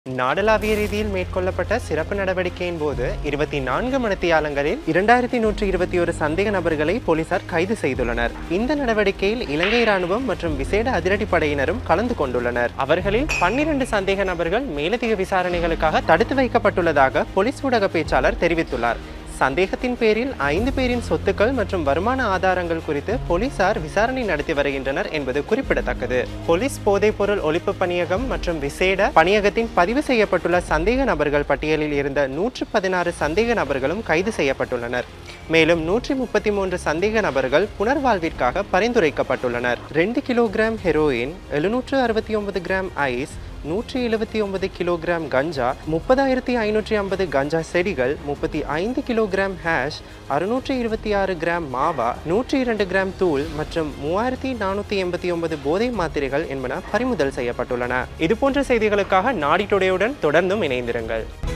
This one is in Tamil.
நாடளாவிய ரீதியில் மேற்கொள்ளப்பட்ட சிறப்பு நடவடிக்கையின் போது இருபத்தி நான்கு மணித்தியாலங்களில் இரண்டாயிரத்தி நூற்றி இருபத்தி ஒரு சந்தேக நபர்களை போலீசார் கைது செய்துள்ளனர் இந்த நடவடிக்கையில் இலங்கை ராணுவம் மற்றும் விசேட அதிரடிப்படையினரும் கலந்து கொண்டுள்ளனர் அவர்களில் பன்னிரண்டு சந்தேக நபர்கள் மேலதிக விசாரணைகளுக்காக தடுத்து வைக்கப்பட்டுள்ளதாக போலீஸ் ஊடக பேச்சாளர் தெரிவித்துள்ளார் சந்தேகத்தின் பேரில் ஐந்து பேரின் சொத்துக்கள் மற்றும் வருமான ஆதாரங்கள் குறித்து போலீசார் விசாரணை நடத்தி வருகின்றனர் என்பது குறிப்பிடத்தக்கது போலீஸ் போதைப்பொருள் ஒழிப்பு பணியகம் மற்றும் விசேட பணியகத்தின் பதிவு செய்யப்பட்டுள்ள சந்தேக நபர்கள் பட்டியலில் இருந்த நூற்று பதினாறு சந்தேக நபர்களும் கைது செய்யப்பட்டுள்ளனர் மேலும் நூற்றி முப்பத்தி மூன்று சந்தேக நபர்கள் புனர்வாழ்விற்காக பரிந்துரைக்கப்பட்டுள்ளனர் ரெண்டு கிலோகிராம் ஹெரோயின் எழுநூற்று அறுபத்தி ஒன்பது கிராம் ஐஸ் நூற்றி எழுபத்தி ஒன்பது கிலோகிராம் கஞ்சா முப்பதாயிரத்தி ஐநூற்றி ஐம்பது கஞ்சா செடிகள் முப்பத்தி ஐந்து கிலோகிராம் ஹேஷ் அறுநூற்றி இருபத்தி ஆறு கிராம் மாவா நூற்றி இரண்டு கிராம் தூள் மற்றும் மூவாயிரத்தி நானூற்றி எண்பத்தி ஒன்பது போதை மாத்திரைகள் என்பன பறிமுதல் செய்யப்பட்டுள்ளன இதுபோன்ற செய்திகளுக்காக நாடி டுடேயுடன் தொடர்ந்தும் இணைந்திருங்கள்